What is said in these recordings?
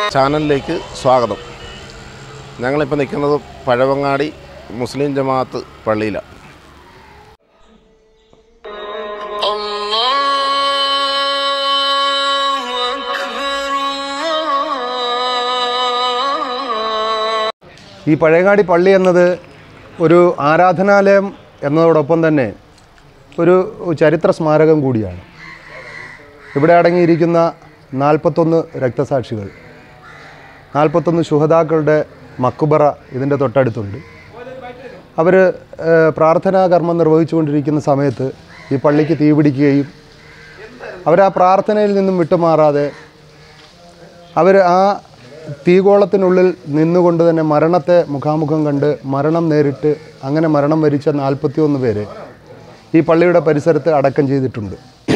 ചാനലിലേക്ക് സ്വാഗതം ഞങ്ങളിപ്പോൾ നിൽക്കുന്നത് പഴവങ്ങാടി മുസ്ലിം ജമാഅത്ത് പള്ളിയിലാണ് الله أكبر الله ഈ പഴയങ്ങാടി പള്ളി എന്നത് ഒരു ആരാധനാലയം എന്നതോടൊപ്പം തന്നെ ഒരു ചരിത്ര സ്മാരകം കൂടിയാണ് ഇവിടെ അടങ്ങിയിരിക്കുന്ന നാൽപ്പത്തൊന്ന് രക്തസാക്ഷികൾ നാൽപ്പത്തൊന്ന് ശുഹതാക്കളുടെ മക്കുബറ ഇതിൻ്റെ തൊട്ടടുത്തുണ്ട് അവർ പ്രാർത്ഥനാ കർമ്മം നിർവഹിച്ചുകൊണ്ടിരിക്കുന്ന സമയത്ത് ഈ പള്ളിക്ക് തീപിടിക്കുകയും അവർ ആ പ്രാർത്ഥനയിൽ നിന്നും വിട്ടുമാറാതെ അവർ ആ തീകോളത്തിനുള്ളിൽ നിന്നുകൊണ്ട് തന്നെ മരണത്തെ മുഖാമുഖം കണ്ട് മരണം നേരിട്ട് അങ്ങനെ മരണം വരിച്ച നാൽപ്പത്തിയൊന്ന് പേര് ഈ പള്ളിയുടെ പരിസരത്ത് അടക്കം ചെയ്തിട്ടുണ്ട്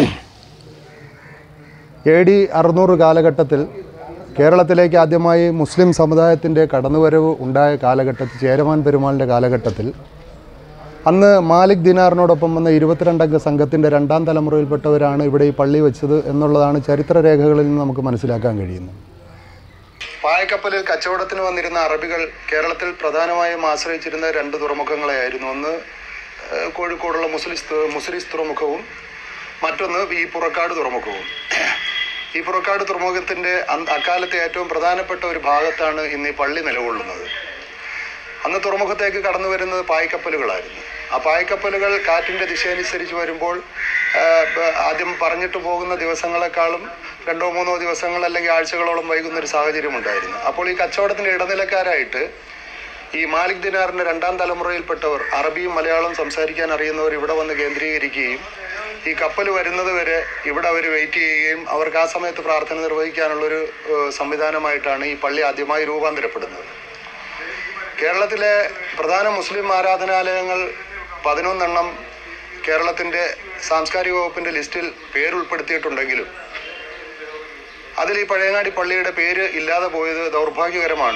എ ഡി അറുന്നൂറ് കാലഘട്ടത്തിൽ കേരളത്തിലേക്ക് ആദ്യമായി മുസ്ലിം സമുദായത്തിൻ്റെ കടന്നുവരവ് ഉണ്ടായ കാലഘട്ടത്തിൽ ചേരമാൻ പെരുമാളിൻ്റെ കാലഘട്ടത്തിൽ അന്ന് മാലിക് ദിനാറിനോടൊപ്പം വന്ന ഇരുപത്തിരണ്ടംഗ സംഘത്തിൻ്റെ രണ്ടാം തലമുറയിൽപ്പെട്ടവരാണ് ഇവിടെ ഈ പള്ളി വെച്ചത് എന്നുള്ളതാണ് ചരിത്രരേഖകളിൽ നിന്ന് നമുക്ക് മനസ്സിലാക്കാൻ കഴിയുന്നത് പായക്കപ്പലിൽ കച്ചവടത്തിന് വന്നിരുന്ന അറബികൾ കേരളത്തിൽ പ്രധാനമായും ആശ്രയിച്ചിരുന്ന രണ്ട് തുറമുഖങ്ങളെയായിരുന്നു ഒന്ന് ഏഹ്, കോഴിക്കോടുള്ള മുസ്ലിസ് മുസ്ലിസ് തുറമുഖവും മറ്റൊന്ന് ഈ പുറക്കാട് തുറമുഖവും ഈ പുറക്കാട് തുറമുഖത്തിൻ്റെ അന്ന് അക്കാലത്തെ ഏറ്റവും പ്രധാനപ്പെട്ട ഒരു ഭാഗത്താണ് ഇന്ന് ഈ പള്ളി നിലകൊള്ളുന്നത് അന്ന് തുറമുഖത്തേക്ക് കടന്നു വരുന്നത് പായ്ക്കപ്പലുകളായിരുന്നു ആ പായ്ക്കപ്പലുകൾ കാറ്റിൻ്റെ ദിശയനുസരിച്ച് വരുമ്പോൾ ആ, ബ- ആദ്യം പറഞ്ഞിട്ട് പോകുന്ന ദിവസങ്ങളെക്കാളും രണ്ടോ മൂന്നോ ദിവസങ്ങൾ അല്ലെങ്കിൽ ആഴ്ചകളോളം വൈകുന്ന ഒരു സാഹചര്യം ഉണ്ടായിരുന്നു അപ്പോൾ ഈ കച്ചവടത്തിൻ്റെ ഇടനിലക്കാരായിട്ട് ഈ മാലിക് ദിനാറിൻ്റെ രണ്ടാം തലമുറയിൽപ്പെട്ടവർ അറബിയും മലയാളവും സംസാരിക്കാൻ അറിയുന്നവർ ഇവിടെ വന്ന് കേന്ദ്രീകരിക്കുകയും ഈ കപ്പൽ വരുന്നത് വരെ ഇവിടെ അവർ വെയിറ്റ് ചെയ്യുകയും അവർക്ക് ആ സമയത്ത് പ്രാർത്ഥന നിർവഹിക്കാനുള്ളൊരു ഏഹ്, സംവിധാനമായിട്ടാണ് ഈ പള്ളി ആദ്യമായി രൂപാന്തരപ്പെടുന്നത് കേരളത്തിലെ പ്രധാന മുസ്ലിം ആരാധനാലയങ്ങൾ പതിനൊന്നെണ്ണം കേരളത്തിൻ്റെ സാംസ്കാരിക വകുപ്പിൻ്റെ ലിസ്റ്റിൽ പേരുൾപ്പെടുത്തിയിട്ടുണ്ടെങ്കിലും അതിൽ ഈ പഴയങ്ങാടി പള്ളിയുടെ പേര് ഇല്ലാതെ പോയത് ദൗർഭാഗ്യകരമാണ്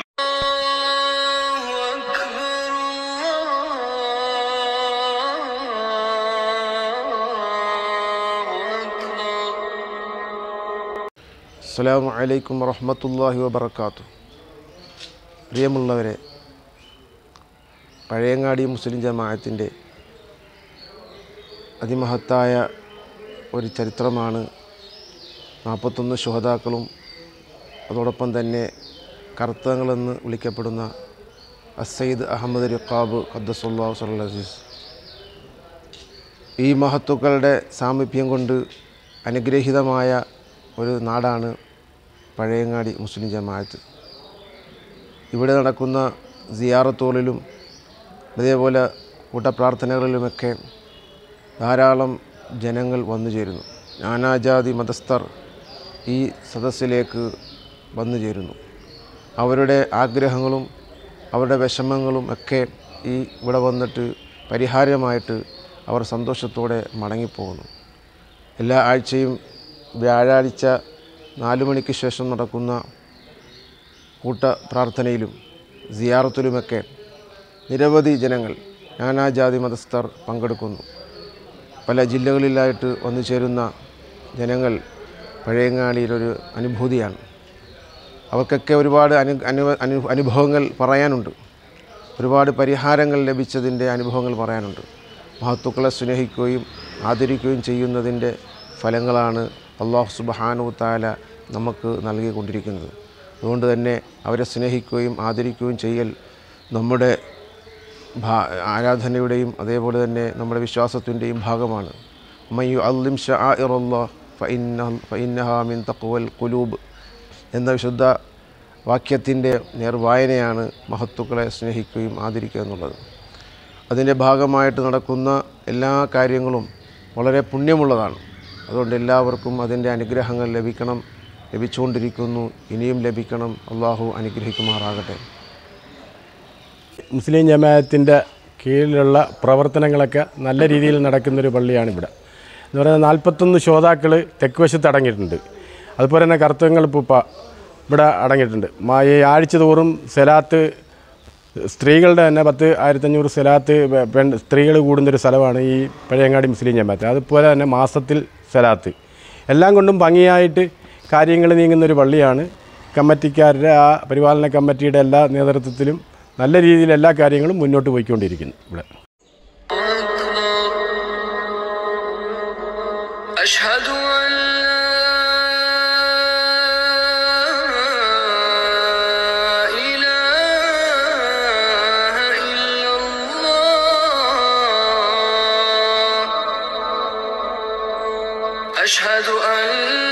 അസ്സലാമു അലൈക്കും വറഹ്മത്തുള്ളാഹി വബർക്കാത്തു പ്രിയമുള്ളവരെ പഴയങ്ങാടി മുസ്ലിം ജമാഅത്തിൻ്റെ അതിമഹത്തായ ഒരു ചരിത്രമാണ് നാൽപ്പത്തൊന്ന് ശുഹതാക്കളും അതോടൊപ്പം തന്നെ കർത്തങ്ങളെന്ന് വിളിക്കപ്പെടുന്ന അസയ്ദ് അഹമ്മദ് റിഖാബ് ഖദ്ദസുല്ലാഹു സല്ല അസീസ് ഈ മഹത്തുക്കളുടെ സാമീപ്യം കൊണ്ട് അനുഗ്രഹീതമായ ഒരു നാടാണ് പഴയങ്ങാടി മുസ്ലിം ജമാഅത്ത് ഇവിടെ നടക്കുന്ന സിയാറത്തോളിലും അതേപോലെ കൂട്ടപ്രാർത്ഥനകളിലുമൊക്കെ ധാരാളം ജനങ്ങൾ വന്നു ചേരുന്നു നാനാജാതി മതസ്ഥർ ഈ സദസ്സിലേക്ക് വന്നു ചേരുന്നു അവരുടെ ആഗ്രഹങ്ങളും അവരുടെ വിഷമങ്ങളും ഒക്കെ ഈ ഇവിടെ വന്നിട്ട് പരിഹാരമായിട്ട് അവർ സന്തോഷത്തോടെ മടങ്ങിപ്പോകുന്നു എല്ലാ ആഴ്ചയും വ്യാഴാഴ്ച നാല് മണിക്ക് ശേഷം നടക്കുന്ന കൂട്ട പ്രാർത്ഥനയിലും സിയാറത്തിലുമൊക്കെ നിരവധി ജനങ്ങൾ നാനാജാതി മതസ്ഥർ പങ്കെടുക്കുന്നു പല ജില്ലകളിലായിട്ട് വന്നു ചേരുന്ന ജനങ്ങൾ പഴയങ്ങാടിയിലൊരു അനുഭൂതിയാണ് അവർക്കൊക്കെ ഒരുപാട് അനു അനു അനു അനുഭവങ്ങൾ പറയാനുണ്ട് ഒരുപാട് പരിഹാരങ്ങൾ ലഭിച്ചതിൻ്റെ അനുഭവങ്ങൾ പറയാനുണ്ട് മഹത്തുക്കളെ സ്നേഹിക്കുകയും ആദരിക്കുകയും ചെയ്യുന്നതിൻ്റെ ഫലങ്ങളാണ് അള്ളാഹു സുബഹാനു താല നമുക്ക് നൽകിക്കൊണ്ടിരിക്കുന്നത് അതുകൊണ്ട് തന്നെ അവരെ സ്നേഹിക്കുകയും ആദരിക്കുകയും ചെയ്യൽ നമ്മുടെ ഭാ ആരാധനയുടെയും അതേപോലെ തന്നെ നമ്മുടെ വിശ്വാസത്തിൻ്റെയും ഭാഗമാണ് മയ്യു അല്ലിം ഷാഇറല്ലാ ഫഇന്നഹാമിൻ തഖ്വൽ കുലൂബ് എന്ന വിശുദ്ധ വാക്യത്തിൻ്റെ നേർവായനയാണ് മഹത്തുക്കളെ സ്നേഹിക്കുകയും ആദരിക്കുക എന്നുള്ളത് അതിൻ്റെ ഭാഗമായിട്ട് നടക്കുന്ന എല്ലാ കാര്യങ്ങളും വളരെ പുണ്യമുള്ളതാണ് അതുകൊണ്ട് എല്ലാവർക്കും അതിൻ്റെ അനുഗ്രഹങ്ങൾ ലഭിക്കണം ലഭിച്ചുകൊണ്ടിരിക്കുന്നു ഇനിയും ലഭിക്കണം അള്ളാഹു അനുഗ്രഹിക്കുമാറാകട്ടെ മുസ്ലിം ജമാഅത്തിൻ്റെ കീഴിലുള്ള പ്രവർത്തനങ്ങളൊക്കെ നല്ല രീതിയിൽ നടക്കുന്നൊരു പള്ളിയാണ് ഇവിടെ എന്ന് പറയുന്നത് നാൽപ്പത്തൊന്ന് ശ്രോതാക്കൾ തെക്ക് വശത്ത് അടങ്ങിയിട്ടുണ്ട് അതുപോലെ തന്നെ കർത്തവ്യങ്ങൾ പൂപ്പ ഇവിടെ അടങ്ങിയിട്ടുണ്ട് മാ- ഈ ആഴ്ച തോറും സെലാത്ത് സ്ത്രീകളുടെ തന്നെ പത്ത് ആയിരത്തഞ്ഞൂറ് സെലാത്ത് പെ- പെൺ സ്ത്രീകൾ കൂടുന്നൊരു സ്ഥലമാണ് ഈ പഴയങ്ങാടി മുസ്ലിം ജമാഅത്ത് അതുപോലെ തന്നെ മാസത്തിൽ സെലാത്ത് എല്ലാം കൊണ്ടും ഭംഗിയായിട്ട് കാര്യങ്ങൾ നീങ്ങുന്നൊരു പള്ളിയാണ് കമ്മിറ്റിക്കാരുടെ ആ പരിപാലന കമ്മിറ്റിയുടെ എല്ലാ നേതൃത്വത്തിലും നല്ല രീതിയിൽ എല്ലാ കാര്യങ്ങളും മുന്നോട്ട് പോയിക്കൊണ്ടിരിക്കുന്നു ഇവിടെ أشهد أن لا إله إلا الله أشهد أن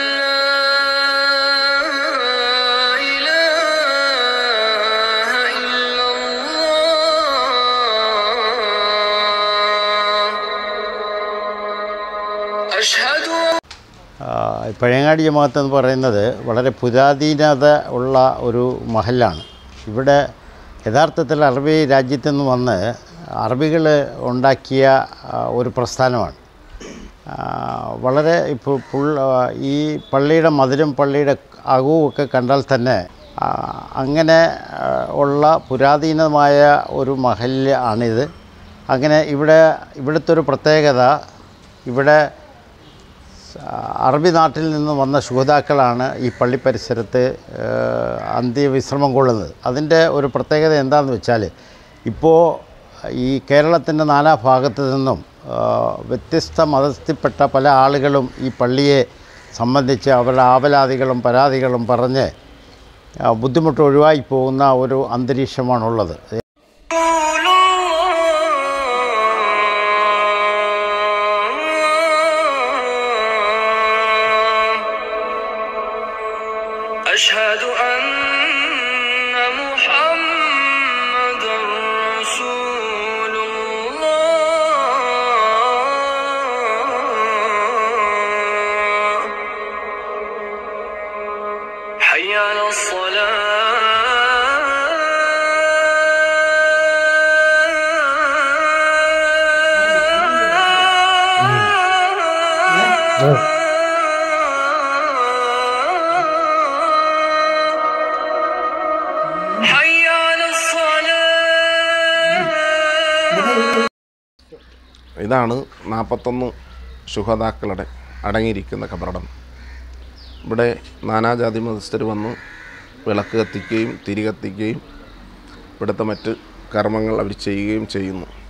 لا إله إلا الله أشهد ആ, പഴയങ്ങാടി ജമാഅത്ത് എന്ന് പറയുന്നത് വളരെ പുരാതീനത ഉള്ള ഒരു മഹലാണ് ഇവിടെ യഥാർത്ഥത്തിൽ അറബി രാജ്യത്തു നിന്ന് വന്ന് അറബികൾ ഉണ്ടാക്കിയ ആ, ഒരു പ്രസ്ഥാനമാണ് ആ, വളരെ ഇപ്പോൾ പുൾ- ആ, ഈ പള്ളിയുടെ മധുരം പള്ളിയുടെ അകവും ഒക്കെ കണ്ടാൽ തന്നെ ആ, അങ്ങനെ ആ, ഉള്ള പുരാതനമായ ഒരു മഹല് ആണിത് അങ്ങനെ ഇവിടെ ഇവിടുത്തെ ഒരു പ്രത്യേകത ഇവിടെ അറബി നാട്ടിൽ നിന്ന് വന്ന ശുഹതാക്കളാണ് ഈ പള്ളി പരിസരത്ത് ഏഹ്, അന്ത്യവിശ്രമം കൊള്ളുന്നത് അതിൻ്റെ ഒരു പ്രത്യേകത എന്താണെന്ന് വെച്ചാൽ ഇപ്പോൾ ഈ കേരളത്തിൻ്റെ നാനാ ഭാഗത്തു നിന്നും ഏഹ്, വ്യത്യസ്ത മതത്തിൽപ്പെട്ട പല ആളുകളും ഈ പള്ളിയെ സംബന്ധിച്ച് അവരുടെ ആവലാതികളും പരാതികളും പറഞ്ഞ് ആ, ബുദ്ധിമുട്ട് ഒഴിവായി പോകുന്ന ഒരു അന്തരീക്ഷമാണുള്ളത് رسول الله أشهد أن محمد رسول الله حي على الصلاة حي على الصلاة ഇതാണ് നാൽപ്പത്തൊന്ന് ശുഹതാക്കളുടെ അടങ്ങിയിരിക്കുന്ന കബറടം ഇവിടെ നാനാജാതി മതസ്ഥർ വന്ന് വിളക്ക് കത്തിക്കുകയും തിരി കത്തിക്കുകയും ഇവിടുത്തെ മറ്റ് കർമ്മങ്ങൾ അവർ ചെയ്യുകയും ചെയ്യുന്നു